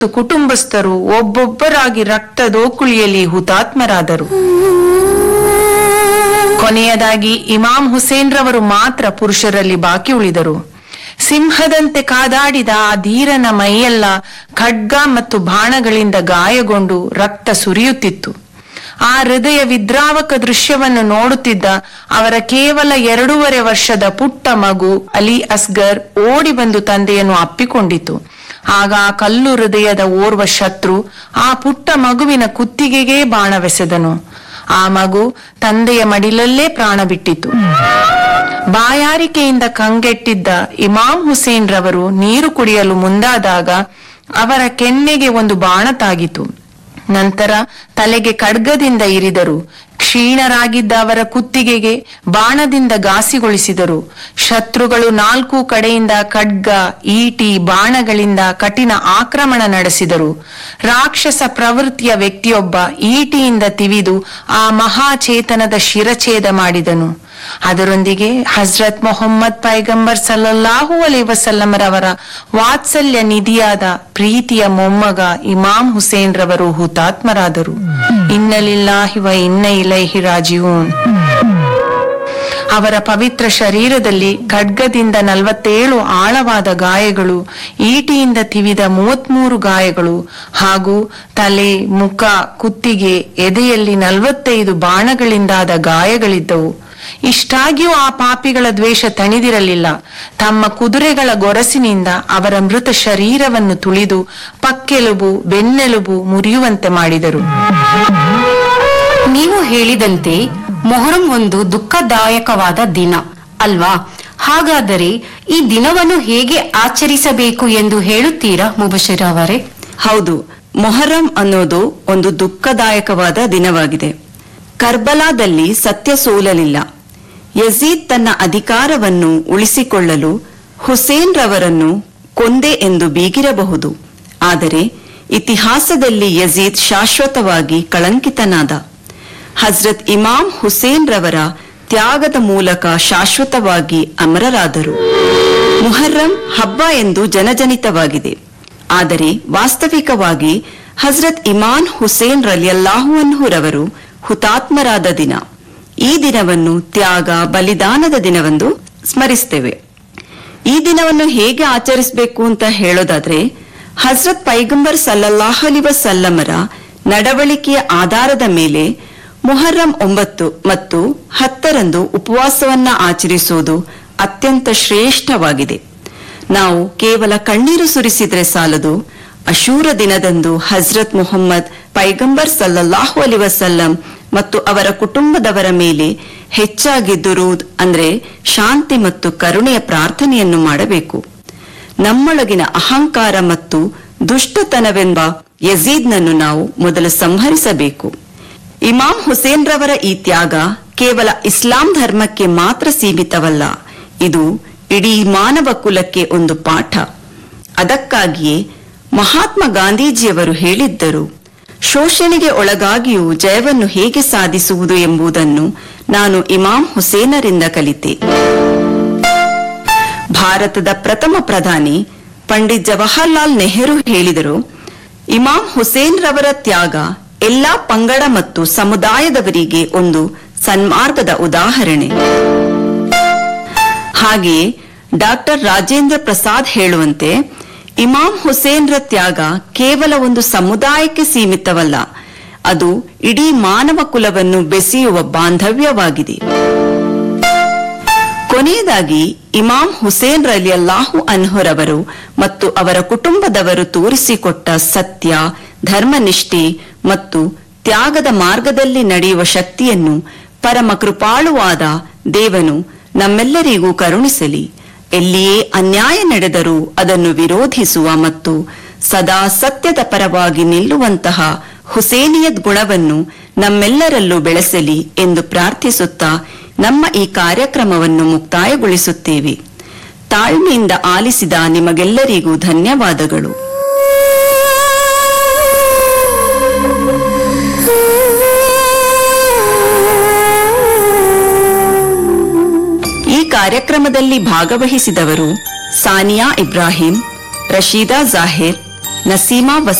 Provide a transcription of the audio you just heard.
ಮತ್ತು ಕುಟುಂಬಸ್ಥರು ಒಬ್ಬೊಬ್ಬರಾಗಿ ರಕ್ತದೋಕುಳಿಯಲ್ಲಿ ಹುತಾತ್ಮರಾದರು ಕೊನೆಯದಾಗಿ ಇಮಾಮ್ ಹುಸೇನ್ ರವರು ಮಾತ್ರ ಪುರುಷರಲ್ಲಿ ಬಾಕಿ ಉಳಿದರು ಸಿಂಹದಂತೆ ಕಾದಾಡಿದ ಆ ಧೀರನ ಮೈಯೆಲ್ಲ ಖಡ್ಗ ಮತ್ತು ಬಾಣಗಳಿಂದ ಗಾಯಗೊಂಡು ರಕ್ತ ಸುರಿಯುತ್ತಿತ್ತು ಆ ಹೃದಯ ವಿದ್ರಾವಕ ದೃಶ್ಯವನ್ನು ನೋಡುತ್ತಿದ್ದ ಅವರ ಕೇವಲ ಎರಡೂವರೆ ವರ್ಷದ ಪುಟ್ಟ ಮಗು ಅಲಿ ಅಸ್ಗರ್ ಓಡಿ ಬಂದು ತಂದೆಯನ್ನು ಅಪ್ಪಿಕೊಂಡಿತು ಆಗ ಆ ಕಲ್ಲು ಹೃದಯದ ಓರ್ವ ಶತ್ರು ಆ ಪುಟ್ಟ ಮಗುವಿನ ಕುತ್ತಿಗೆಗೇ ಬಾಣವೆಸೆದನು ಆ ಮಗು ತಂದೆಯ ಮಡಿಲಲ್ಲೇ ಪ್ರಾಣ ಬಿಟ್ಟಿತು ಬಾಯಾರಿಕೆಯಿಂದ ಕಂಗೆಟ್ಟಿದ್ದ ಇಮಾಮ್ ಹುಸೇನ್ ರವರು ನೀರು ಕುಡಿಯಲು ಮುಂದಾದಾಗ ಅವರ ಕೆನ್ನೆಗೆ ಒಂದು ಬಾಣ ತಾಗಿತು ನಂತರ ತಲೆಗೆ ಖಡ್ಗದಿಂದ ಇರಿದರು ಕ್ಷೀಣರಾಗಿದ್ದ ಅವರ ಕುತ್ತಿಗೆಗೆ ಬಾಣದಿಂದ ಘಾಸಿಗೊಳಿಸಿದರು ಶತ್ರುಗಳು ನಾಲ್ಕು ಕಡೆಯಿಂದ ಖಡ್ಗ ಈಟಿ ಬಾಣಗಳಿಂದ ಕಠಿಣ ಆಕ್ರಮಣ ನಡೆಸಿದರು ರಾಕ್ಷಸ ಪ್ರವೃತ್ತಿಯ ವ್ಯಕ್ತಿಯೊಬ್ಬ ಈಟಿಯಿಂದ ತಿವಿದು ಆ ಮಹಾಚೇತನದ ಶಿರಛೇದ ಮಾಡಿದನು ಅದರೊಂದಿಗೆ ಹಜ್ರತ್ ಮೊಹಮ್ಮದ್ ಪೈಗಂಬರ್ ಸಲ್ಲಲ್ಲಾಹು ಅಲೈ ವಸಲ್ಲಮರವರ ವಾತ್ಸಲ್ಯ ನಿಧಿಯಾದ ಪ್ರೀತಿಯ ಮೊಮ್ಮಗ ಇಮಾಮ್ ಹುಸೇನ್ ರವರು ಹುತಾತ್ಮರಾದರು ಇನ್ನಲಿಲ್ಲಾಹಿ ವ ಇನ್ನ ಇಲೈಹಿ ರಾಜಿಯೂನ್ ಅವರ ಪವಿತ್ರ ಶರೀರದಲ್ಲಿ ಖಡ್ಗದಿಂದ ನಲವತ್ತೇಳು ಆಳವಾದ ಗಾಯಗಳು ಈಟಿಯಿಂದ ತಿವಿದ ಮೂವತ್ಮೂರು ಗಾಯಗಳು ಹಾಗೂ ತಲೆ ಮುಖ ಕುತ್ತಿಗೆ ಎದೆಯಲ್ಲಿ ನಲವತ್ತೈದು ಬಾಣಗಳಿಂದಾದ ಗಾಯಗಳಿದ್ದವು ಇಷ್ಟಾಗಿಯೂ ಆ ಪಾಪಿಗಳ ದ್ವೇಷ ತಣಿದಿರಲಿಲ್ಲ ತಮ್ಮ ಕುದುರೆಗಳ ಗೊರಸಿನಿಂದ ಅವರ ಮೃತ ಶರೀರವನ್ನು ತುಳಿದು ಪಕ್ಕೆಲುಬು ಬೆನ್ನೆಲುಬು ಮುರಿಯುವಂತೆ ಮಾಡಿದರು ನೀವು ಹೇಳಿದಂತೆ ಮೊಹರಂ ಒಂದು ದುಃಖದಾಯಕವಾದ ದಿನ ಅಲ್ವಾ ಹಾಗಾದರೆ ಈ ದಿನವನ್ನು ಹೇಗೆ ಆಚರಿಸಬೇಕು ಎಂದು ಹೇಳುತ್ತೀರಾ ಮುಬಶಿರ್ ಅವರೇ ಹೌದು ಮೊಹರಂ ಅನ್ನೋದು ಒಂದು ದುಃಖದಾಯಕವಾದ ದಿನವಾಗಿದೆ ಕರ್ಬಲಾದಲ್ಲಿ ಸತ್ಯ ಸೋಲಲಿಲ್ಲ ಯಜೀದ್ ತನ್ನ ಅಧಿಕಾರವನ್ನು ಉಳಿಸಿಕೊಳ್ಳಲು ಹುಸೇನ್ ರವರನ್ನು ಕೊಂದೆ ಎಂದು ಬೀಗಿರಬಹುದು ಆದರೆ ಇತಿಹಾಸದಲ್ಲಿ ಯಜೀದ್ ಶಾಶ್ವತವಾಗಿ ಕಳಂಕಿತನಾದ ಹಜ್ರತ್ ಇಮಾಮ್ ಹುಸೇನ್ ರವರ ತ್ಯಾಗದ ಮೂಲಕ ಶಾಶ್ವತವಾಗಿ ಅಮರರಾದರು ಮುಹರ್ರಂ ಹಬ್ಬ ಎಂದು ಜನಜನಿತವಾಗಿದೆ ಆದರೆ ವಾಸ್ತವಿಕವಾಗಿ ಹಜ್ರತ್ ಇಮಾನ್ ಹುಸೇನ್ ರಲಿಯಲ್ಲಾಹು ಅನ್ಹುರವರು ಹುತಾತ್ಮರಾದ ದಿನ ಈ ದಿನವನ್ನು ತ್ಯಾಗ ಬಲಿದಾನದ ದಿನವೆಂದು ಸ್ಮರಿಸ್ತೇವೆ ಈ ದಿನವನ್ನು ಹೇಗೆ ಆಚರಿಸಬೇಕು ಅಂತ ಹೇಳೋದಾದ್ರೆ ಹಜ್ರತ್ ಪೈಗಂಬರ್ ಸಲ್ಲಲ್ಲಾಹು ಅಲಿ ವಸಲ್ಲಮರ ನಡವಳಿಕೆಯ ಆಧಾರದ ಮೇಲೆ ಮುಹರ್ರಂ ಒಂಬತ್ತು ಮತ್ತು ಹತ್ತರಂದು ಉಪವಾಸವನ್ನ ಆಚರಿಸುವುದು ಅತ್ಯಂತ ಶ್ರೇಷ್ಠವಾಗಿದೆ ನಾವು ಕೇವಲ ಕಣ್ಣೀರು ಸುರಿಸಿದ್ರೆ ಸಾಲದು ಅಶೂರ ದಿನದಂದು ಹಜ್ರತ್ ಮುಹಮ್ಮದ್ ಪೈಗಂಬರ್ ಸಲ್ಲಲ್ಲಾಹು ಅಲಿ ವಸಲ್ಲಂ ಮತ್ತು ಅವರ ಕುಟುಂಬದವರ ಮೇಲೆ ಹೆಚ್ಚಾಗಿ ದುರೂದ್ ಅಂದ್ರೆ ಶಾಂತಿ ಮತ್ತು ಕರುಣೆಯ ಪ್ರಾರ್ಥನೆಯನ್ನು ಮಾಡಬೇಕು ನಮ್ಮೊಳಗಿನ ಅಹಂಕಾರ ಮತ್ತು ದುಷ್ಟತನವೆಂಬ ಯಜೀದ್ನನ್ನು ನಾವು ಮೊದಲು ಸಂಹರಿಸಬೇಕು ಇಮಾಮ್ ಹುಸೇನ್ ರವರ ಈ ತ್ಯಾಗ ಕೇವಲ ಇಸ್ಲಾಂ ಧರ್ಮಕ್ಕೆ ಮಾತ್ರ ಸೀಮಿತವಲ್ಲ ಇದು ಇಡೀ ಮಾನವ ಕುಲಕ್ಕೆ ಒಂದು ಪಾಠ ಅದಕ್ಕಾಗಿಯೇ ಮಹಾತ್ಮ ಗಾಂಧೀಜಿಯವರು ಹೇಳಿದ್ದರು ಶೋಷಣೆಗೆ ಒಳಗಾಗಿಯೂ ಜಯವನ್ನು ಹೇಗೆ ಸಾಧಿಸುವುದು ಎಂಬುದನ್ನು ನಾನು ಇಮಾಮ್ ಹುಸೇನರಿಂದ ಕಲಿತೆ ಭಾರತದ ಪ್ರಥಮ ಪ್ರಧಾನಿ ಪಂಡಿತ್ ಜವಾಹರ್ಲಾಲ್ ನೆಹರು ಹೇಳಿದರು ಇಮಾಮ್ ಹುಸೇನ್ ರವರ ತ್ಯಾಗ ಎಲ್ಲಾ ಪಂಗಡ ಮತ್ತು ಸಮುದಾಯದವರಿಗೆ ಒಂದು ಸನ್ಮಾರ್ಗದ ಉದಾಹರಣೆ ಹಾಗೆಯೇ ಡಾಕ್ಟರ್ ರಾಜೇಂದ್ರ ಪ್ರಸಾದ್ ಹೇಳುವಂತೆ ಇಮಾಮ್ ಹುಸೇನ್ರ ತ್ಯಾಗ ಕೇವಲ ಒಂದು ಸಮುದಾಯಕ್ಕೆ ಸೀಮಿತವಲ್ಲ ಅದು ಇಡೀ ಮಾನವ ಕುಲವನ್ನು ಬೆಸೆಯುವ ಬಾಂಧವ್ಯವಾಗಿದೆ ಕೊನೆಯದಾಗಿ ಇಮಾಮ್ ಹುಸೇನ್ ರಲಿಯಲ್ಲಾಹು ಅನ್ಹುರವರು ಮತ್ತು ಅವರ ಕುಟುಂಬದವರು ತೋರಿಸಿಕೊಟ್ಟ ಸತ್ಯ ಧರ್ಮನಿಷ್ಠೆ ಮತ್ತು ತ್ಯಾಗದ ಮಾರ್ಗದಲ್ಲಿ ನಡೆಯುವ ಶಕ್ತಿಯನ್ನು ಪರಮ ಕೃಪಾಳುವಾದ ದೇವನು ನಮ್ಮೆಲ್ಲರಿಗೂ ಕರುಣಿಸಲಿ ಎಲ್ಲಿಯೇ ಅನ್ಯಾಯ ನಡೆದರೂ ಅದನ್ನು ವಿರೋಧಿಸುವ ಮತ್ತು ಸದಾ ಸತ್ಯದ ಪರವಾಗಿ ನಿಲ್ಲುವಂತಹ ಹುಸೇನಿಯದ್ ಗುಣವನ್ನು ನಮ್ಮೆಲ್ಲರಲ್ಲೂ ಬೆಳೆಸಲಿ ಎಂದು ಪ್ರಾರ್ಥಿಸುತ್ತಾ ನಮ್ಮ ಈ ಕಾರ್ಯಕ್ರಮವನ್ನು ಮುಕ್ತಾಯಗೊಳಿಸುತ್ತೇವೆ ತಾಳ್ಮೆಯಿಂದ ಆಲಿಸಿದ ನಿಮಗೆಲ್ಲರಿಗೂ ಧನ್ಯವಾದಗಳು ಈ ಕಾರ್ಯಕ್ರಮದಲ್ಲಿ ಭಾಗವಹಿಸಿದವರು ಸಾನಿಯಾ ಇಬ್ರಾಹಿಂ ರಶೀದಾ ಜಾಹಿರ್ ನಸೀಮಾ